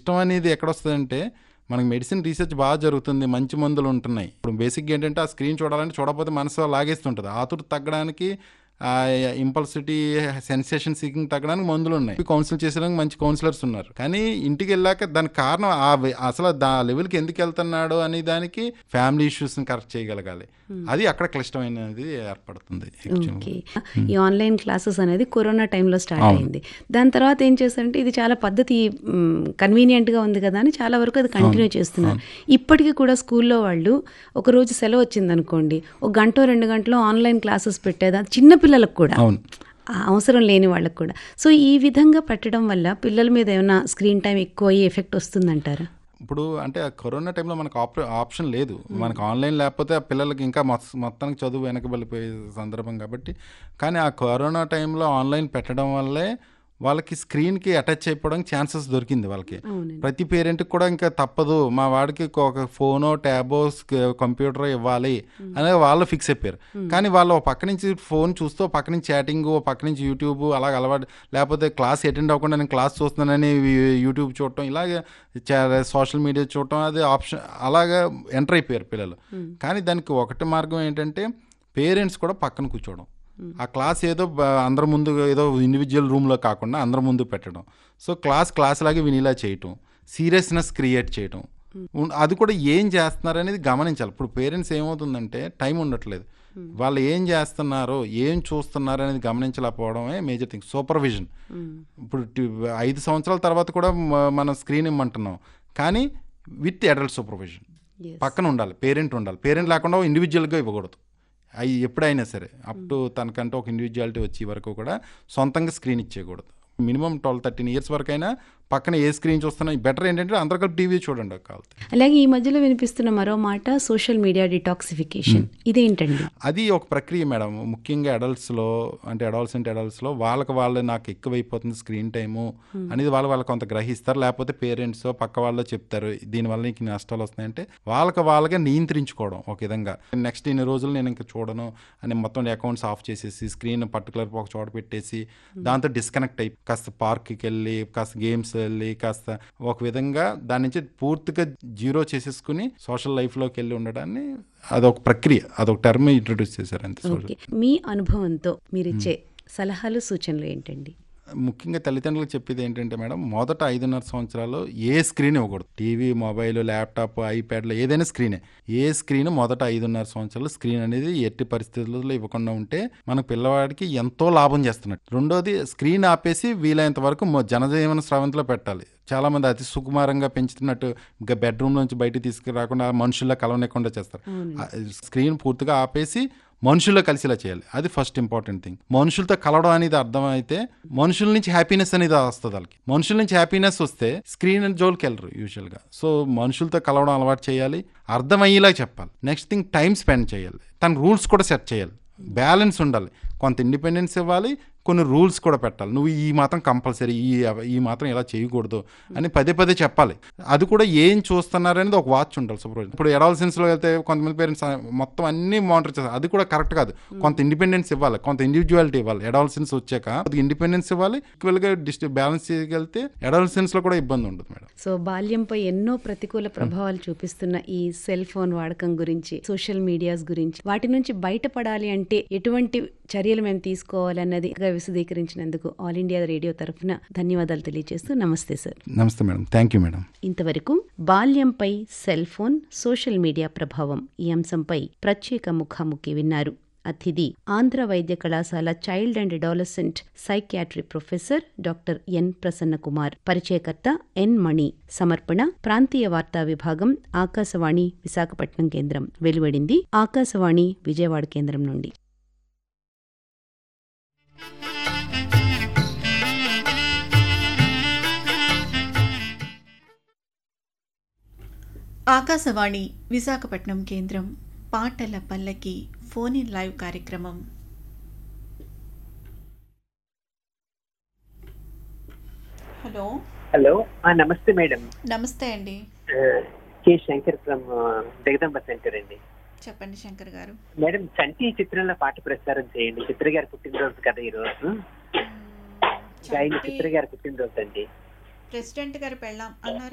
ఇష్టం అనేది ఎక్కడొస్తుందంటే మనకి మెడిసిన్ రీసెర్చ్ బాగా జరుగుతుంది మంచి మందులు ఉంటున్నాయి ఇప్పుడు బేసిక్గా ఏంటంటే ఆ స్క్రీన్ చూడాలంటే చూడకపోతే మనసు లాగేస్తుంటుంది ఆతురు తగ్గడానికి ఇంపల్సిటీ సెన్సేషన్ సీకింగ్ తగ్గడానికి మందులు ఉన్నాయి కౌన్సిల్ చేసేదానికి మంచి కౌన్సిలర్స్ ఉన్నారు కానీ ఇంటికి వెళ్ళాక దానికి కారణం ఆ వె- అసలు దా లెవెల్కి ఎందుకు వెళ్తున్నాడు అనే దానికి ఫ్యామిలీ ఇష్యూస్ని కరెక్ట్ చేయగలగాలి అది అక్కడ క్లిష్టమైనది ఏర్పడుతుంది actually. ఓకే ఈ ఆన్లైన్ క్లాసెస్ అనేది కరోనా టైంలో స్టార్ట్ అయింది దాని తర్వాత ఏం చేస్తారంటే ఇది చాలా పద్ధతి కన్వీనియంట్ గా ఉంది కదా అని చాలా వరకు అది కంటిన్యూ చేస్తున్నారు ఇప్పటికీ కూడా స్కూల్లో వాళ్ళు ఒక రోజు సెలవు వచ్చింది అనుకోండి ఒక గంట రెండు గంటలో ఆన్లైన్ క్లాసెస్ పెట్టేదా చిన్న పిల్లలకు కూడా అవును ఆ అవసరం లేని వాళ్ళకు కూడా సో ఈ విధంగా పెట్టడం వల్ల పిల్లల మీద ఏమైనా స్క్రీన్ టైం ఎక్కువ అయ్యే ఎఫెక్ట్ వస్తుందంటారా ఇప్పుడు అంటే ఆ కరోనా టైంలో మనకు ఆప్ ఆప్షన్ లేదు మనకు ఆన్లైన్ లేకపోతే ఆ పిల్లలకి ఇంకా మొత్త- మొత్తానికి చదువు వెనకబడిపోయే సందర్భం కాబట్టి కానీ ఆ కరోనా టైంలో ఆన్లైన్ పెట్టడం వల్లే వాళ్ళకి స్క్రీన్కి అటాచ్ అయిపోవడానికి ఛాన్సెస్ దొరికింది వాళ్ళకి అవునండి ప్రతి పేరెంట్కి కూడా ఇంకా తప్పదు మా వాడికి ఒక ఫోనో ట్యాబో కంప్యూటర్ ఇవ్వాలి అనేది వాళ్ళు ఫిక్స్ అయిపోయారు కానీ వాళ్ళు ఒక పక్క నుంచి ఫోన్ చూస్తూ ఒక పక్క నుంచి చాటింగ్ ఒక పక్క నుంచి యూట్యూబ్ అలాగ అలవాటు లేకపోతే క్లాస్ అటెండ్ అవ్వకుండా నేను క్లాస్ చూస్తున్నానని యూట్యూబ్ చూడటం ఇలాగే సోషల్ మీడియా చూడటం అది ఆప్షన్ అలాగా ఎంటర్ అయిపోయారు పిల్లలు కానీ దానికి ఒకటి మార్గం ఏంటంటే పేరెంట్స్ కూడా పక్కన కూర్చోవడం ఆ క్లాస్ ఏదో బ- అందరి ముందు ఏదో ఇండివిజువల్ రూమ్లో కాకుండా అందరి ముందు పెట్టడం సో క్లాస్ క్లాస్ లాగే వినిలా చేయటం సీరియస్నెస్ క్రియేట్ చేయటం ఉన్- అది కూడా ఏం చేస్తున్నారు అనేది గమనించాలి ఇప్పుడు పేరెంట్స్ ఏమవుతుందంటే టైం ఉండట్లేదు వాళ్ళు ఏం చేస్తున్నారు ఏం చూస్తున్నారు అనేది గమనించలేకపోవడమే మేజర్ థింగ్ సూపర్విజన్ ఇప్పుడు టి- ఐదు సంవత్సరాల తర్వాత కూడా మ- మనం స్క్రీన్ ఇమ్మంటున్నాం కానీ విత్ అడల్ట్ సూపర్విజన్ Yes. పక్కన ఉండాలి పేరెంట్ ఉండాలి పేరెంట్ లేకుండా ఇండివిజువల్గా ఇవ్వకూడదు అవి ఎప్పుడైనా సరే అప్ టు తనకంటే ఒక ఇండివిజువాలిటీ వచ్చే వరకు కూడా సొంతంగా స్క్రీన్ ఇచ్చేయకూడదు మినిమం ట్వెల్వ్ థర్టీన్ ఇయర్స్ వరకు అయినా పక్కన ఏ స్క్రీన్ చూస్తున్నా బెటర్ ఏంటంటే అందరు కలిపి టీవీ చూడండి కావాలి అలాగే ఈ మధ్యలో వినిపిస్తున్న మరో మాట సోషల్ మీడియా డిటాక్సిఫికేషన్ ఇదేంటండి అది ఒక ప్రక్రియ మేడం ముఖ్యంగా అడల్ట్స్లో అంటే అడల్ట్స్ అడల్ట్స్లో వాళ్ళకి వాళ్ళు నాకు ఎక్కువైపోతుంది స్క్రీన్ టైము అనేది వాళ్ళు వాళ్ళకి కొంత గ్రహిస్తారు లేకపోతే పేరెంట్స్ పక్క వాళ్ళు చెప్తారు దీనివల్ల నీకు నష్టాలు వస్తున్నాయంటే వాళ్ళకి వాళ్ళగా నియంత్రించుకోవడం ఒక విధంగా నెక్స్ట్ ఇన్ని రోజులు నేను ఇంకా చూడను అని మొత్తం అకౌంట్స్ ఆఫ్ చేసేసి స్క్రీన్ పర్టికులర్ ఒక చోట పెట్టేసి దాంతో డిస్కనెక్ట్ అయ్యి కాస్త పార్క్కి వెళ్ళి కాస్త గేమ్స్ వెళ్ళి కాస్త ఒక విధంగా దాని నుంచి పూర్తిగా జీరో చేసేసుకుని సోషల్ లైఫ్లోకి వెళ్ళి ఉండడాన్ని అదొక ప్రక్రియ అదొక టర్మ్ ఇంట్రొడ్యూస్ చేశారు అంతే social. ఓకే మీ అనుభవంతో మీరిచ్చే సలహాలు సూచనలు ఏంటండి ముఖ్యంగా తల్లిదండ్రులకు చెప్పేది ఏంటంటే మేడం మొదట ఐదున్నర సంవత్సరాలు ఏ స్క్రీన్ ఇవ్వకూడదు టీవీ మొబైల్ ల్యాప్టాప్ ఐప్యాడ్లో ఏదైనా స్క్రీనే ఏ స్క్రీన్ మొదట ఐదున్నర సంవత్సరాలు స్క్రీన్ అనేది ఎట్టి పరిస్థితుల్లో ఇవ్వకుండా ఉంటే మన పిల్లవాడికి ఎంతో లాభం చేస్తున్నట్టు రెండోది స్క్రీన్ ఆపేసి వీలైనంత వరకు మొ- జనజీవన స్రవంతిలో పెట్టాలి చాలా మంది అతి సుకుమారంగా పెంచుతున్నట్టు ఇంకా బెడ్రూమ్ నుంచి బయటికి తీసుకురాకుండా మనుషుల్లో కలవనివ్వకుండా చేస్తారు ఆ స్క్రీన్ పూర్తిగా ఆపేసి మనుషుల్లో కలిసిలా చేయాలి అది ఫస్ట్ ఇంపార్టెంట్ థింగ్ మనుషులతో కలవడం అనేది అర్థమైతే మనుషుల నుంచి హ్యాపీనెస్ అనేది వస్తుంది వాళ్ళకి మనుషుల నుంచి హ్యాపీనెస్ వస్తే స్క్రీన్ జోలికి వెళ్ళరు యూజువల్గా సో మనుషులతో కలవడం అలవాటు చేయాలి అర్థమయ్యేలా చెప్పాలి నెక్స్ట్ థింగ్ టైం స్పెండ్ చేయాలి తన రూల్స్ కూడా సెట్ చేయాలి బ్యాలెన్స్ ఉండాలి కొంత ఇండిపెండెన్స్ ఇవ్వాలి కొన్ని రూల్స్ కూడా పెట్టాలి నువ్వు ఈ మాత్రం కంపల్సరీ ఈ ఈ మాత్రం ఇలా చేయకూడదు అని పదే పదే చెప్పాలి అది కూడా ఏం చూస్తున్నారు అనేది ఒక వాచ్ ఉండాలి సూపర్వైజర్ ఇప్పుడు ఎడాల్సెన్స్లో వెళ్తే కొంతమంది పేరెంట్స్ మొత్తం అన్ని మానిటర్ చేస్తారు అది కూడా కరెక్ట్ కాదు కొంత ఇండిపెండెన్స్ ఇవ్వాలి కొంత ఇండివిజువాలిటీ ఇవ్వాలి ఎడాల్సెన్స్ వచ్చాక ఇండిపెండెన్స్ ఇవ్వాలి ఈక్వల్గా డిస్ట్రి బ్యాలెన్స్ చేయగలిగితే ఎడాల్సెన్స్లో కూడా ఇబ్బంది ఉంటుంది మేడం సో బాల్యంపై ఎన్నో ప్రతికూల ప్రభావాలు చూపిస్తున్న ఈ సెల్ ఫోన్ వాడకం గురించి సోషల్ మీడియాస్ గురించి వాటి నుంచి బయటపడాలి అంటే ఎటువంటి చర్యలు మేము తీసుకోవాలన్నది విశదీకరించినందుకు ఆల్ ఇండియా రేడియో తరఫున ధన్యవాదాలు తెలియజేస్తూ నమస్తే సార్ నమస్తే మేడం థ్యాంక్ యూ మేడం ఇంతవరకు బాల్యంపై సెల్ ఫోన్ సోషల్ మీడియా ప్రభావం ఈ అంశంపై ప్రత్యేక ముఖాముఖి విన్నారు అతిథి ఆంధ్ర వైద్య కళాశాల child and adolescent psychiatry professor doctor N Prasanna Kumar పరిచయకర్త ఎన్ మణి సమర్పణ ప్రాంతీయ వార్తా విభాగం ఆకాశవాణి విశాఖపట్నం కేంద్రం వెలువడింది ఆకాశవాణి విజయవాడ కేంద్రం నుండి ఆకాశవాణి విశాఖపట్నం కేంద్రం పాటల పల్లకి ఫోన్ ఇన్ లైవ్ కార్యక్రమం హలో హలో ఆ, నమస్తే మేడం నమస్తే అండి ఆ, K Shankar from Jagadamba centre అండి చెప్పండి శంకర్ గారు మేడం చంటి చిత్రంలో పాట ప్రసారం చేయండి చిత్ర గారి పుట్టినరోజు కదా ఈ రోజు గాయని చంటి చిత్ర గారి పుట్టినరోజు అండి ప్రెసిడెంట్ గారు పెళ్ళాం అన్నారు